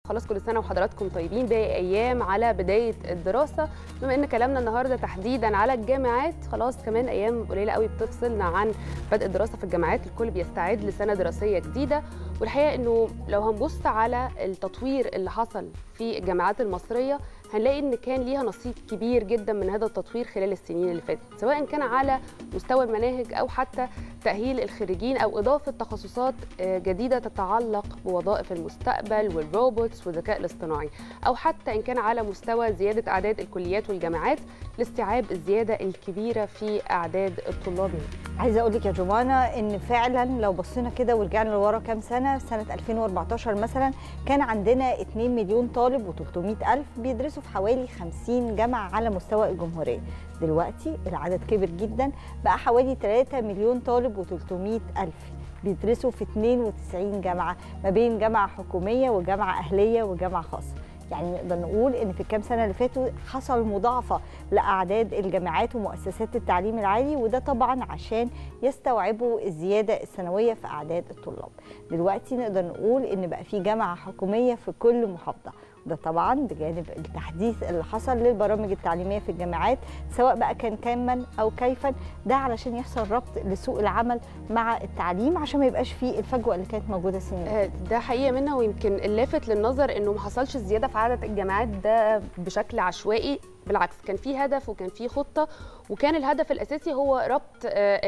خلاص كل سنه وحضراتكم طيبين باقي ايام على بدايه الدراسه بما ان كلامنا النهارده تحديدا على الجامعات خلاص كمان ايام قليله قوي بتفصلنا عن بدء الدراسه في الجامعات الكل بيستعد لسنه دراسيه جديده والحقيقه انه لو هنبص على التطوير اللي حصل في الجامعات المصريه هنلاقي ان كان ليها نصيب كبير جدا من هذا التطوير خلال السنين اللي فاتت سواء كان على مستوى المناهج او حتى تاهيل الخريجين او اضافه تخصصات جديده تتعلق بوظائف المستقبل والروبوتس والذكاء الاصطناعي او حتى ان كان على مستوى زياده اعداد الكليات والجامعات لاستيعاب الزياده الكبيره في اعداد الطلاب عايزه اقول لك يا جمانه ان فعلا لو بصينا كده ورجعنا لورا كام سنه سنه 2014 مثلا كان عندنا 2 مليون طالب و300 الف بيدرسوا في حوالي 50 جامعه على مستوى الجمهوريه دلوقتي العدد كبر جدا بقى حوالي 3 مليون طالب و300 الف بيدرسوا في 92 جامعه ما بين جامعه حكوميه وجامعه اهليه وجامعه خاصه يعني نقدر نقول ان في الكام سنه اللي فاتوا حصل مضاعفه لاعداد الجامعات ومؤسسات التعليم العالي وده طبعا عشان يستوعبوا الزياده السنويه في اعداد الطلاب دلوقتي نقدر نقول ان بقى في جامعه حكوميه في كل محافظه ده طبعا بجانب التحديث اللي حصل للبرامج التعليميه في الجامعات سواء بقى كان كما او كيفا ده علشان يحصل ربط لسوق العمل مع التعليم عشان ما يبقاش فيه الفجوه اللي كانت موجوده سنين ده حقيقه منها ويمكن اللافت للنظر انه ما حصلش زياده في عدد الجامعات ده بشكل عشوائي بالعكس كان في هدف وكان في خطه وكان الهدف الاساسي هو ربط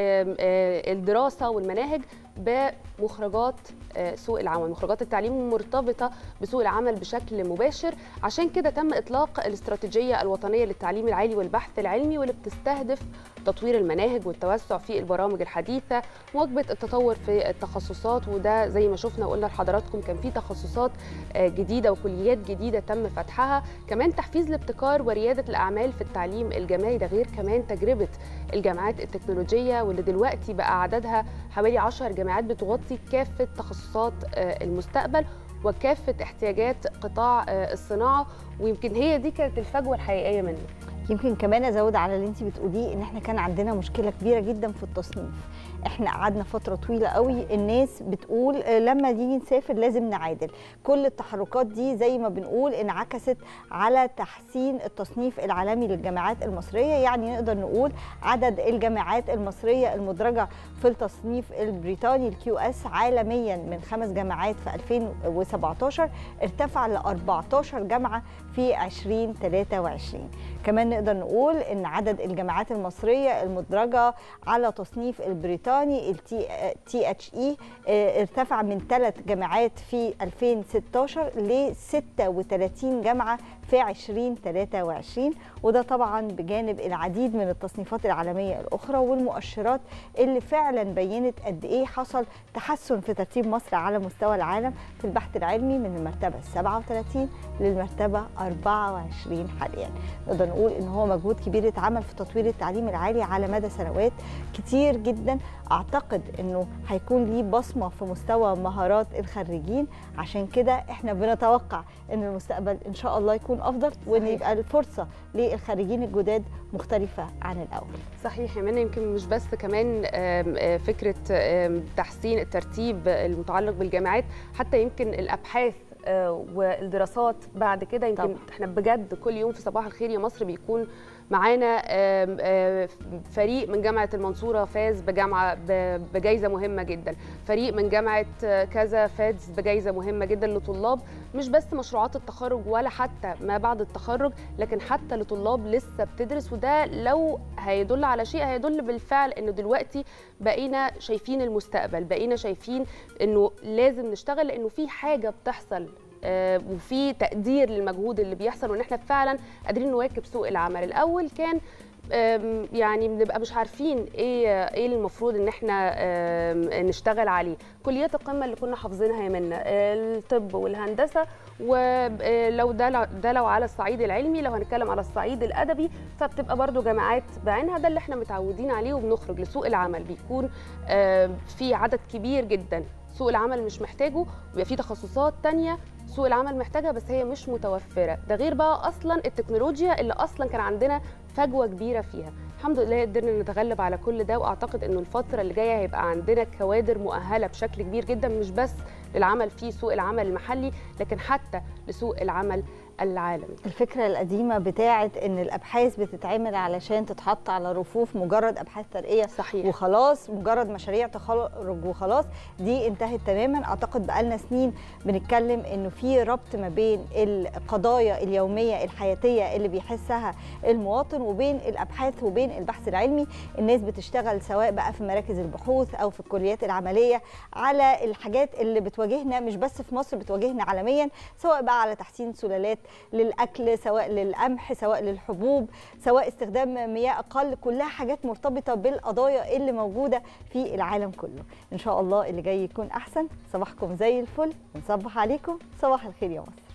الدراسه والمناهج بمخرجات سوق العمل مخرجات التعليم مرتبطه بسوق العمل بشكل مباشر عشان كده تم اطلاق الاستراتيجيه الوطنيه للتعليم العالي والبحث العلمي واللي بتستهدف تطوير المناهج والتوسع في البرامج الحديثه مواكبه التطور في التخصصات وده زي ما شفنا وقلنا لحضراتكم كان في تخصصات جديده وكليات جديده تم فتحها كمان تحفيز الابتكار ورياده الاعمال في التعليم الجامعي ده غير كمان تجربه الجامعات التكنولوجيه واللي دلوقتي بقى عددها حوالي 10 جامعات بتغطي كافه تخصصات المستقبل وكافه احتياجات قطاع الصناعه ويمكن هي دي كانت الفجوه الحقيقيه منه يمكن كمان ازود على اللي انت بتقوليه ان احنا كان عندنا مشكله كبيره جدا في التصنيف احنا قعدنا فتره طويله قوي الناس بتقول لما نيجي نسافر لازم نعادل كل التحركات دي زي ما بنقول انعكست على تحسين التصنيف العالمي للجامعات المصريه يعني نقدر نقول عدد الجامعات المصريه المدرجه في التصنيف البريطاني الكيو اس عالميا من خمس جامعات في 2017 ارتفع ل 14 جامعه في 2023 كمان نقدر نقول ان عدد الجامعات المصريه المدرجه على تصنيف البريطاني التي اتش اي ارتفع من ثلاث جامعات في 2016 ل 36 جامعه في 2023 وده طبعا بجانب العديد من التصنيفات العالميه الاخرى والمؤشرات اللي فعلا بينت قد ايه حصل تحسن في ترتيب مصر على مستوى العالم في البحث العلمي من المرتبه 37 للمرتبه 24 حاليا نقدر نقول ان هو مجهود كبير اتعمل في تطوير التعليم العالي على مدى سنوات كتير جدا اعتقد انه هيكون ليه بصمه في مستوى مهارات الخريجين عشان كده احنا بنتوقع ان المستقبل ان شاء الله يكون افضل وان يبقى الفرصه للخريجين الجداد مختلفه عن الاول صحيح يا منى يمكن مش بس كمان فكره تحسين الترتيب المتعلق بالجامعات حتى يمكن الابحاث والدراسات بعد كده يمكن طبعا. احنا بجد كل يوم في صباح الخير يا مصر بيكون معانا فريق من جامعه المنصوره فاز بجامعه بجائزه مهمه جدا فريق من جامعه كذا فاز بجائزه مهمه جدا لطلاب مش بس مشروعات التخرج ولا حتى ما بعد التخرج لكن حتى لطلاب لسه بتدرس وده لو هيدل على شيء هيدل بالفعل انه دلوقتي بقينا شايفين المستقبل بقينا شايفين انه لازم نشتغل لانه في حاجه بتحصل آه وفي تقدير للمجهود اللي بيحصل وان احنا فعلا قادرين نواكب سوق العمل الاول كان يعني بنبقى مش عارفين ايه ايه المفروض ان احنا نشتغل عليه كليات القمه اللي كنا حافظينها يا منى الطب والهندسه ولو ده ده لو على الصعيد العلمي لو هنتكلم على الصعيد الادبي فبتبقى برضو جامعات بعينها ده اللي احنا متعودين عليه وبنخرج لسوق العمل بيكون في عدد كبير جدا سوق العمل مش محتاجه ويبقى في تخصصات تانية سوق العمل محتاجها بس هي مش متوفره ده غير بقى اصلا التكنولوجيا اللي اصلا كان عندنا فجوه كبيره فيها الحمد لله قدرنا نتغلب على كل ده واعتقد انه الفتره اللي جايه هيبقى عندنا كوادر مؤهله بشكل كبير جدا مش بس للعمل في سوق العمل المحلي لكن حتى لسوق العمل العالمي الفكره القديمه بتاعه ان الابحاث بتتعمل علشان تتحط على رفوف مجرد ابحاث ترقيه صحيح وخلاص مجرد مشاريع تخرج وخلاص دي انتهت تماما اعتقد بقالنا سنين بنتكلم انه في ربط ما بين القضايا اليوميه الحياتيه اللي بيحسها المواطن وبين الابحاث وبين البحث العلمي الناس بتشتغل سواء بقى في مراكز البحوث او في الكليات العمليه على الحاجات اللي بتواجهنا مش بس في مصر بتواجهنا عالميا سواء بقى على تحسين سلالات للاكل سواء للقمح سواء للحبوب سواء استخدام مياه اقل كلها حاجات مرتبطه بالقضايا اللي موجوده في العالم كله ان شاء الله اللي جاي يكون احسن صباحكم زي الفل نصبح عليكم صباح الخير يا مصر